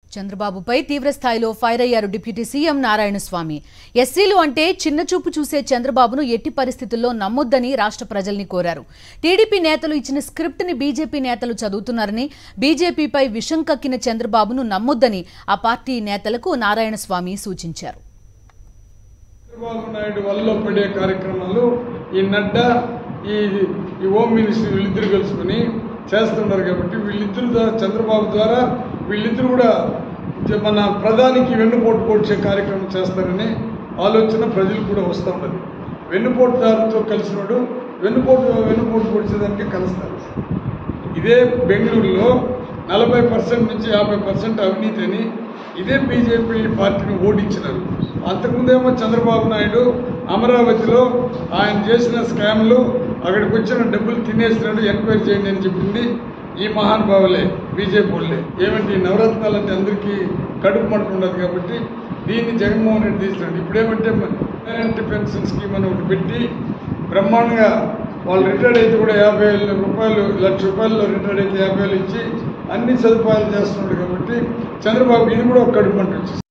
చంద్రబాబుపై తీవ్ర స్థాయిలో ఫైర్ అయ్యారు డిప్యూటీ సీఎం నారాయణస్వామి ఎస్సీలు అంటే చిన్న చూపు చూసే చంద్రబాబును ఎట్టి పరిస్థితుల్లో నమ్మొద్దని రాష్ట్ర ప్రజల్ని కోరారు టీడీపీ నేతలు ఇచ్చిన స్క్రిప్ట్ ని బీజేపీ నేతలు చదువుతున్నారని బీజేపీపై విషం కక్కిన చంద్రబాబును నమ్మొద్దని ఆ పార్టీ నేతలకు నారాయణస్వామి సూచించారు చంద్రబాబు నాయుడు వల్ల పడే కార్యక్రమాలు ఈ నడ్డా ఈ ఈ హోమ్ మినిస్టర్ వీళ్ళిద్దరు కలుసుకుని చేస్తున్నారు కాబట్టి వీళ్ళిద్దరు ద్వారా చంద్రబాబు ద్వారా వీళ్ళిద్దరు కూడా జ- మన ప్రధానికి వెన్నుపోటు పొడిచే కార్యక్రమం చేస్తారని ఆలోచన ప్రజలు కూడా వస్తూ ఉన్నది వెన్నుపోటుదారుతో కలిసినోడు వెన్నుపోటు వెన్నుపోటు పొడిచేదానికి కలుస్తారు ఇదే బెంగళూరులో నలభై పర్సెంట్ నుంచి యాభై పర్సెంట్ అవినీతి అని ఇదే బీజేపీ పార్టీని ఓడించినారు అంతకుముందేమో చంద్రబాబు నాయుడు అమరావతిలో ఆయన చేసిన స్కామ్లు అక్కడికి వచ్చిన డబ్బులు తినేసినాడు ఎంక్వైరీ చేయండి అని చెప్పింది ఈ మహానుభావులే బీజేపీ వాళ్ళే ఏమంటే ఈ నవరత్నాలు అంటే అందరికీ కడుపు మంట ఉండదు కాబట్టి దీన్ని జగన్మోహన్ రెడ్డి తీసినాడు ఇప్పుడేమంటే పేరెంట్ పెన్షన్ స్కీమ్ అని ఒకటి పెట్టి బ్రహ్మాండంగా వాళ్ళు రిటైర్డ్ అయితే కూడా యాభై వేల రూపాయలు లక్ష రూపాయలు రిటైర్డ్ అయితే యాభై వేలు ఇచ్చి అన్ని సదుపాయాలు చేస్తున్నాడు కాబట్టి చంద్రబాబు ఇది కూడా ఒక కడుపు మంట వచ్చింది